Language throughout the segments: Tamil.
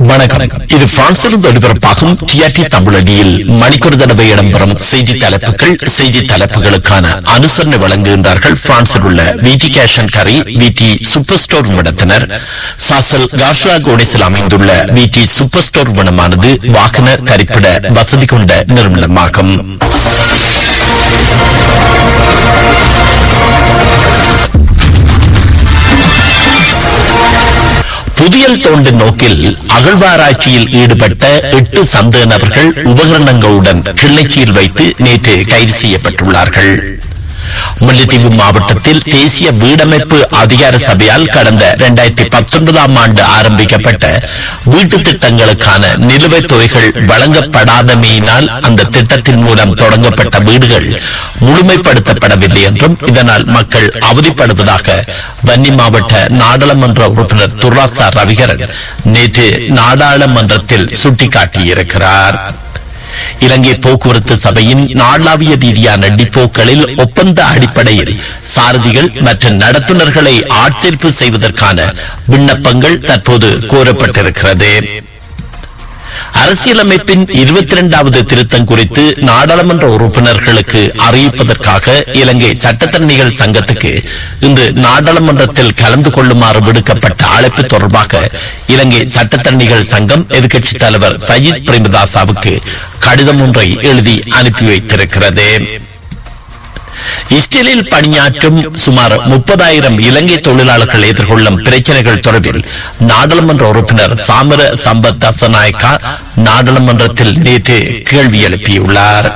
வணக்கம் இது பிரான்சிலிருந்து ஒளிபரப்பாகும் டிஆர்டி தமிழடியில் மணிக்கொரு தடவை இடம்பெறும் செய்தி தலைப்புகள் செய்தி தலைப்புகளுக்கான அனுசரணை வழங்குகின்றார்கள் பிரான்சில் உள்ள விடி கேஷன் கரி விடி சூப்பர் ஸ்டோர் நிறுவனத்தினர் சாசல் கார்ஷா கோடேசில் அமைந்துள்ள விடி சூப்பர் ஸ்டோர் நிறுவனமானது வாகன தரிப்பிட வசதி கொண்ட நிறுவனமாகும் புதியல் தோண்டும் நோக்கில் அகழ்வாராய்ச்சியில் ஈடுபட்ட எட்டு சந்தேக நபர்கள் உபகரணங்களுடன் கிள்ளச்சியில் வைத்து நேற்று கைது செய்யப்பட்டுள்ளார்கள் முல்லைத்தீவு மாவட்டத்தில் தேசிய வீடமைப்பு அதிகார சபையால் கடந்த இரண்டாயிரத்தி பத்தொன்பதாம் ஆண்டு ஆரம்பிக்கப்பட்ட வீட்டு திட்டங்களுக்கான நிலுவைத் தொகைகள் வழங்கப்படாதமையினால் அந்த திட்டத்தின் மூலம் தொடங்கப்பட்ட வீடுகள் முழுமைப்படுத்தப்படவில்லை என்றும் இதனால் மக்கள் அவதிப்படுவதாக வன்னி மாவட்ட நாடாளுமன்ற உறுப்பினர் துர்ராசா ரவிகரன் நேற்று நாடாளுமன்றத்தில் சுட்டிக்காட்டியிருக்கிறார் இலங்கை போக்குவரத்து சபையின் நாளாவிய ரீதியான டிப்போக்களில் ஒப்பந்த அடிப்படையில் சாரதிகள் மற்றும் நடத்துனர்களை ஆட்சேர்ப்பு செய்வதற்கான விண்ணப்பங்கள் தற்போது கோரப்பட்டிருக்கிறது அரசியலமைப்பின் இருபத்தி இரண்டாவது திருத்தம் குறித்து நாடாளுமன்ற உறுப்பினர்களுக்கு அறிவிப்பதற்காக இலங்கை சட்டத்தரணிகள் சங்கத்துக்கு இன்று நாடாளுமன்றத்தில் கலந்து கொள்ளுமாறு விடுக்கப்பட்ட அழைப்பு தொடர்பாக இலங்கை சட்டத்தரணிகள் சங்கம் எதிர்க்கட்சித் தலைவர் சயீத் பிரேமதாசாவுக்கு கடிதம் ஒன்றை எழுதி அனுப்பி வைத்திருக்கிறது இஸ்ரேலில் பணியாற்றும் சுமார் முப்பதாயிரம் இலங்கை தொழிலாளர்கள் எதிர்கொள்ளும் பிரச்சனைகள் தொடர்பில் நாடாளுமன்ற உறுப்பினர் சாமர சம்பத் தசநாயக்கா நாடாளுமன்றத்தில் நேற்று கேள்வி எழுப்பியுள்ளார்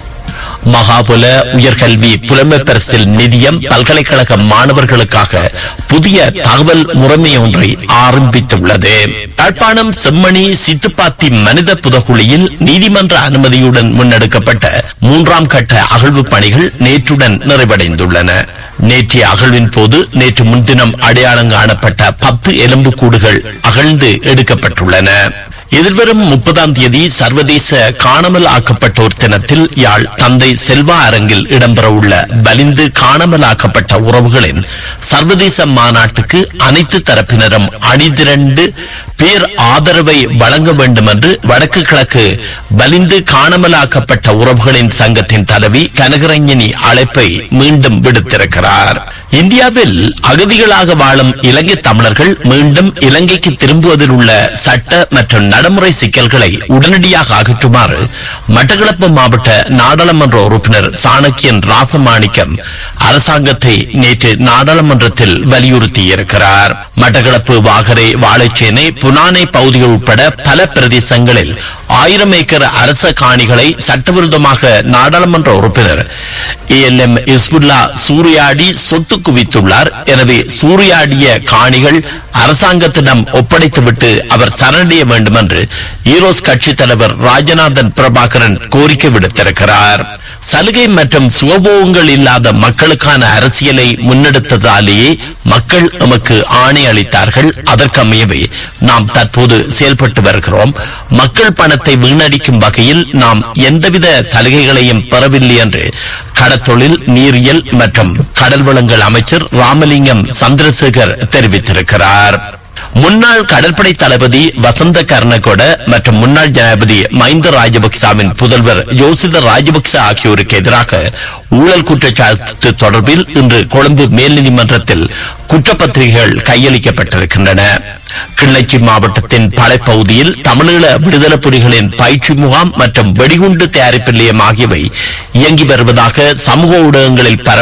மகாபுல உயர்கல்வி புலமை பரிசில் நிதியம் பல்கலைக்கழக மாணவர்களுக்காக புதிய தகவல் முறைமை ஒன்றை ஆரம்பித்துள்ளது யாழ்ப்பாணம் செம்மணி சித்துப்பாத்தி மனித புதகுழியில் நீதிமன்ற அனுமதியுடன் முன்னெடுக்கப்பட்ட மூன்றாம் கட்ட அகழ்வு பணிகள் நேற்றுடன் நிறைவடைந்துள்ளன நேற்றைய அகழ்வின் போது நேற்று முன்தினம் அடையாளம் காணப்பட்ட பத்து எலும்புக்கூடுகள் அகழ்ந்து எடுக்கப்பட்டுள்ளன எதிர்வரும் முப்பதாம் தேதி சர்வதேச காணாமல் ஆக்கப்பட்டோர் தினத்தில் யாழ் தந்தை செல்வா அரங்கில் இடம்பெறவுள்ள வலிந்து காணாமல் ஆக்கப்பட்ட உறவுகளின் சர்வதேச மாநாட்டுக்கு அனைத்து தரப்பினரும் அணிதிரண்டு பேர் ஆதரவை வழங்க வேண்டும் என்று வடக்கு கிழக்கு வலிந்து காணாமலாக்கப்பட்ட உறவுகளின் சங்கத்தின் தலைவி கனகரஞ்சனி அழைப்பை மீண்டும் விடுத்திருக்கிறார் இந்தியாவில் அகதிகளாக வாழும் இலங்கை தமிழர்கள் மீண்டும் இலங்கைக்கு திரும்புவதில் உள்ள சட்ட மற்றும் நடைமுறை சிக்கல்களை உடனடியாக அகற்றுமாறு மட்டக்களப்பு மாவட்ட நாடாளுமன்ற உறுப்பினர் சாணக்கியன் ராசமாணிக்கம் அரசாங்கத்தை நேற்று நாடாளுமன்றத்தில் வலியுறுத்தியிருக்கிறார் மட்டக்களப்பு வாகரை வாழைச்சேனை புனானை பகுதிகள் உட்பட பல பிரதேசங்களில் ஆயிரம் ஏக்கர் அரச காணிகளை சட்டவிரோதமாக நாடாளுமன்ற உறுப்பினர் ஏஎல்எம் இஸ்புல்லா சூறையாடி சொத்து குவித்துள்ளார் எனவே சூறையாடிய காணிகள் அரசாங்கத்திடம் ஒப்படைத்துவிட்டு அவர் சரணடைய வேண்டும் என்று ஈரோஸ் கட்சி தலைவர் ராஜநாதன் பிரபாகரன் கோரிக்கை விடுத்திருக்கிறார் சலுகை மற்றும் சுகபோகங்கள் இல்லாத மக்களுக்கான அரசியலை முன்னெடுத்ததாலேயே மக்கள் எமக்கு ஆணை அளித்தார்கள் அதற்கமையவே நாம் தற்போது செயல்பட்டு வருகிறோம் மக்கள் பணத்தை வீணடிக்கும் வகையில் நாம் எந்தவித சலுகைகளையும் பெறவில்லை என்று கடத்தொழில் நீரியல் மற்றும் கடல் வளங்கள் அமைச்சர் ராமலிங்கம் சந்திரசேகர் தெரிவித்திருக்கிறார் முன்னாள் கடற்படை தளபதி வசந்த கர்ணகொட மற்றும் முன்னாள் ஜனாதிபதி மஹிந்த ராஜபக்சாவின் புதல்வர் யோசித ராஜபக்ச ஆகியோருக்கு எதிராக ஊழல் குற்றச்சாட்டு தொடர்பில் இன்று கொழும்பு மேல் நீதிமன்றத்தில் குற்றப்பத்திரிகைகள் கையளிக்கப்பட்டிருக்கின்றன கிள்ளச்சி மாவட்டத்தின் படைப்பகுதியில் தமிழீழ விடுதலை புலிகளின் பயிற்சி முகாம் மற்றும் வெடிகுண்டு தயாரிப்பு நிலையம் ஆகியவை இயங்கி வருவதாக சமூக ஊடகங்களில் பரவ